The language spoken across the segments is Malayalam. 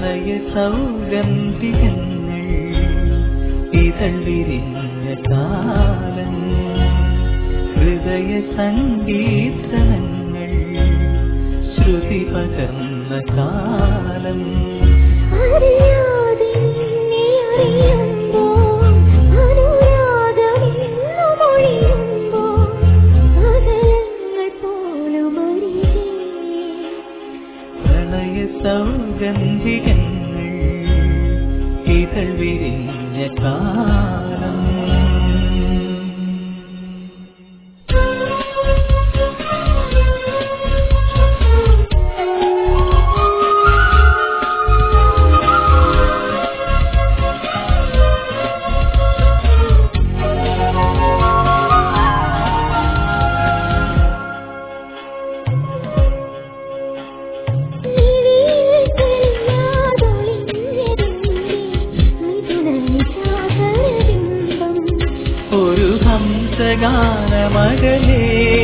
പ്രണയ സൗഗന്ധികങ്ങൾ ഇതൾ വിരിഞ്ഞ കാലം ഹൃദയ സംഗീതങ്ങൾ ശ്രുതി പകർന്ന കാലം അറിയാതെ നിന്നെ അറിയുമ്പോൾ അനുരാഗമെന്നും ഒഴിയുമ്പോൾ അകലങ്ങൾ പോലും അരികെ പ്രണയ സൗഗന്ധികങ്ങൾ ഇതൾ വിരിഞ്ഞ കാലം മിഴിയിൽ തെളിയാതൊളിഞ്ഞതിന്റെ മിഥുനനിശാകരബിംബം ഒരു ഹംസഗാനമകലേ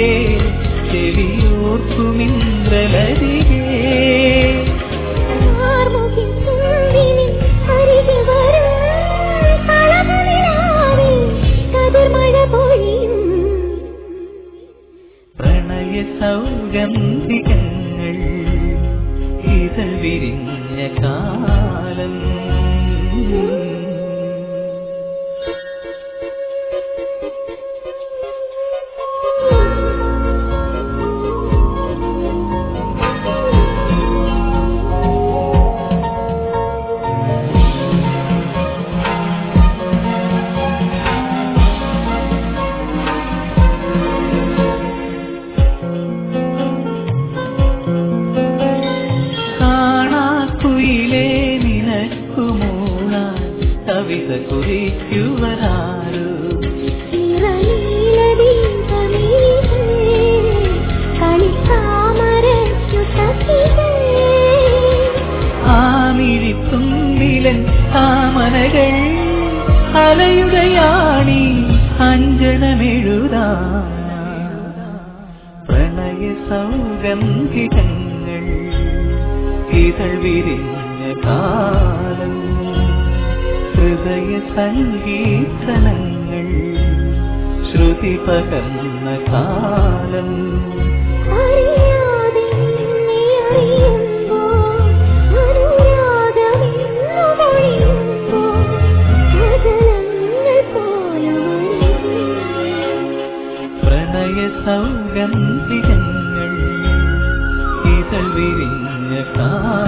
ചെവിയോർക്കുമിന്ദ്രലരികേ ആർമുകിൽ തുമ്പിനിൽ അരികെ വരും കളകളിലാവിൽ കതിർമഴ പൊഴിയും പ്രണയ സൗഗന്ധികങ്ങൾ ഇതൾ വിരിഞ്ഞ കാലം കാണാക്കുയിലേ നിനക്കുമൂളാൻ കവിത കുറിക്കുവരാരോ ആമിഴിത്തുമ്പിലൻ താമനകൾ അലയുകയാണി അഞ്ജനമെഴുതാ പ്രണയ സൗഗന്ധികങ്ങൾ ഇതൾ വിരിഞ്ഞ കാലം ഹൃദയ സംഗീതനങ്ങൾ ശ്രുതി പകർന്ന കാലം പ്രണയ സൗഗന്ധികങ്ങൾ ഇതൾ വിരിഞ്ഞ കാലം